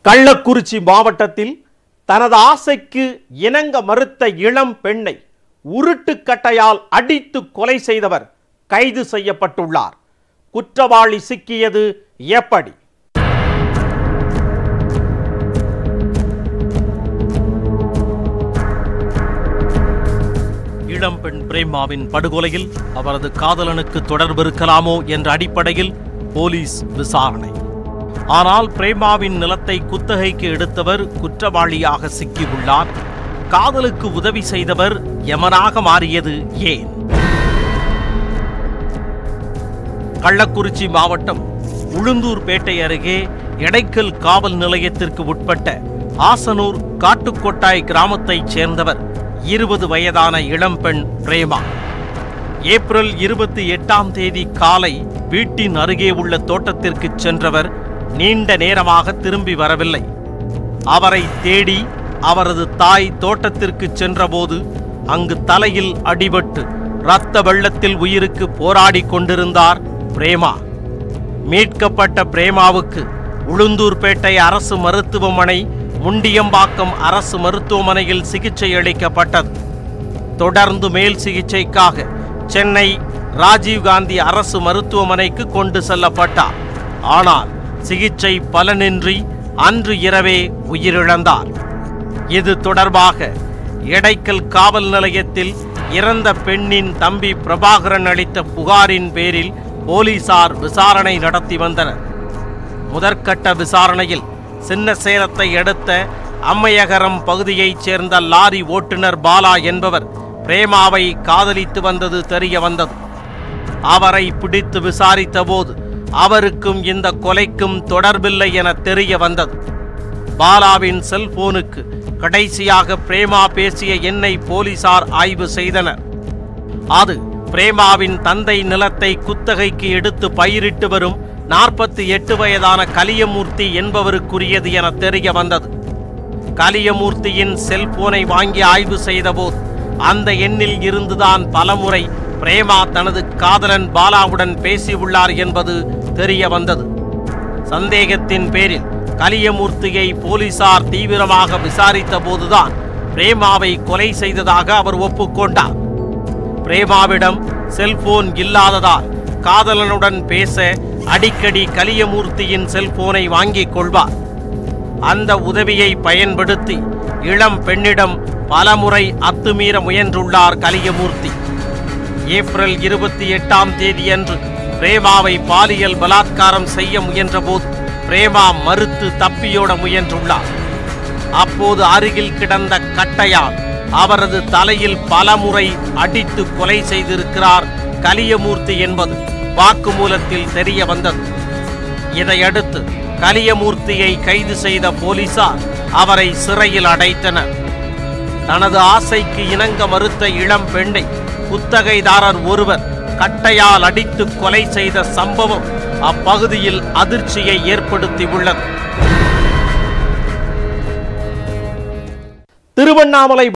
கள்ளக்குறிச்சி மாவட்டத்தில் தனது ஆசைக்கு இணங்க மறுத்த இளம் பெண்ணை உருட்டுக்கட்டையால் அடித்து கொலை செய்தவர் கைது செய்யப்பட்டுள்ளார் குற்றவாளி சிக்கியது எப்படி இளம்பெண் பிரேமாவின் படுகொலையில் அவரது காதலனுக்கு தொடர்பு இருக்கலாமோ என்ற அடிப்படையில் போலீஸ் விசாரணை ஆனால் பிரேமாவின் நிலத்தை குத்தகைக்கு எடுத்தவர் குற்றவாளியாக சிக்கியுள்ளார் காதலுக்கு உதவி செய்தவர் யமனாக மாறியது ஏன் கள்ளக்குறிச்சி மாவட்டம் உளுந்தூர்பேட்டை அருகே எடைக்கல் காவல் நிலையத்திற்கு உட்பட்ட ஆசனூர் காட்டுக்கொட்டாய் கிராமத்தைச் சேர்ந்தவர் இருபது வயதான இளம்பெண் பிரேமா ஏப்ரல் இருபத்தி எட்டாம் தேதி காலை வீட்டின் அருகே உள்ள தோட்டத்திற்கு சென்றவர் நீண்ட நேரமாக திரும்பி வரவில்லை அவரை தேடி அவரது தாய் தோட்டத்திற்கு சென்றபோது அங்கு தலையில் அடிபட்டு இரத்த வெள்ளத்தில் உயிருக்கு போராடி கொண்டிருந்தார் பிரேமா மீட்கப்பட்ட பிரேமாவுக்கு உளுந்தூர்பேட்டை அரசு மருத்துவமனை முண்டியம்பாக்கம் அரசு மருத்துவமனையில் சிகிச்சை அளிக்கப்பட்டது தொடர்ந்து மேல் சிகிச்சைக்காக சென்னை ராஜீவ்காந்தி அரசு மருத்துவமனைக்கு கொண்டு செல்லப்பட்டார் ஆனால் சிகிச்சை பலனின்றி அன்று இரவே உயிரிழந்தார் இது தொடர்பாக எடைக்கல் காவல் நிலையத்தில் இறந்த பெண்ணின் தம்பி பிரபாகரன் அளித்த புகாரின் பேரில் போலீசார் விசாரணை நடத்தி வந்தனர் முதற்கட்ட விசாரணையில் சின்ன சேலத்தை அடுத்த அம்மையகரம் பகுதியைச் சேர்ந்த லாரி ஓட்டுநர் பாலா என்பவர் பிரேமாவை காதலித்து வந்தது தெரிய வந்தது அவரை பிடித்து விசாரித்தபோது அவருக்கும் இந்த கொலைக்கும் தொடர்பில்லை என தெரிய வந்தது பாலாவின் செல்போனுக்கு கடைசியாக பிரேமா பேசிய எண்ணை போலீசார் ஆய்வு செய்தனர் அது பிரேமாவின் தந்தை நிலத்தை குத்தகைக்கு எடுத்து பயிரிட்டு வரும் நாற்பத்தி எட்டு வயதான கலியமூர்த்தி என்பவருக்குரியது என தெரிய வந்தது கலியமூர்த்தியின் செல்போனை வாங்கி ஆய்வு செய்தபோது அந்த எண்ணில் இருந்துதான் பலமுறை பிரேமா தனது காதலன் பாலாவுடன் பேசியுள்ளார் என்பது தெரிய வந்தது சந்தேகத்தின் பேரில் கலியமூர்த்தியை போலீசார் தீவிரமாக விசாரித்த போதுதான் பிரேமாவை கொலை செய்ததாக அவர் ஒப்புக்கொண்டார் பிரேமாவிடம் செல்போன் இல்லாததால் காதலனுடன் பேச அடிக்கடி கலியமூர்த்தியின் செல்போனை வாங்கிக் கொள்வார் அந்த உதவியை பயன்படுத்தி இளம் பெண்ணிடம் பலமுறை அத்துமீற முயன்றுள்ளார் கலியமூர்த்தி ஏப்ரல் இருபத்தி எட்டாம் தேதியன்று பிரேமாவை பாலியல் பலாத்காரம் செய்ய முயன்றபோது பிரேமா மறுத்து தப்பியோட முயன்றுள்ளார் அப்போது அருகில் கிடந்த கட்டையால் அவரது தலையில் பலமுறை அடித்து கொலை செய்திருக்கிறார் கலியமூர்த்தி என்பது வாக்குமூலத்தில் தெரிய வந்தது இதையடுத்து கலியமூர்த்தியை கைது செய்த போலீசார் அவரை சிறையில் அடைத்தனர் தனது ஆசைக்கு இணங்க மறுத்த இளம் பெண்ணை குத்தகைதாரர் ஒருவர் கட்டையால் அடித்து கொலை செய்த சம்பவம் அப்பகுதியில் அதிர்ச்சியை ஏற்படுத்தியுள்ளது திருவண்ணாமலை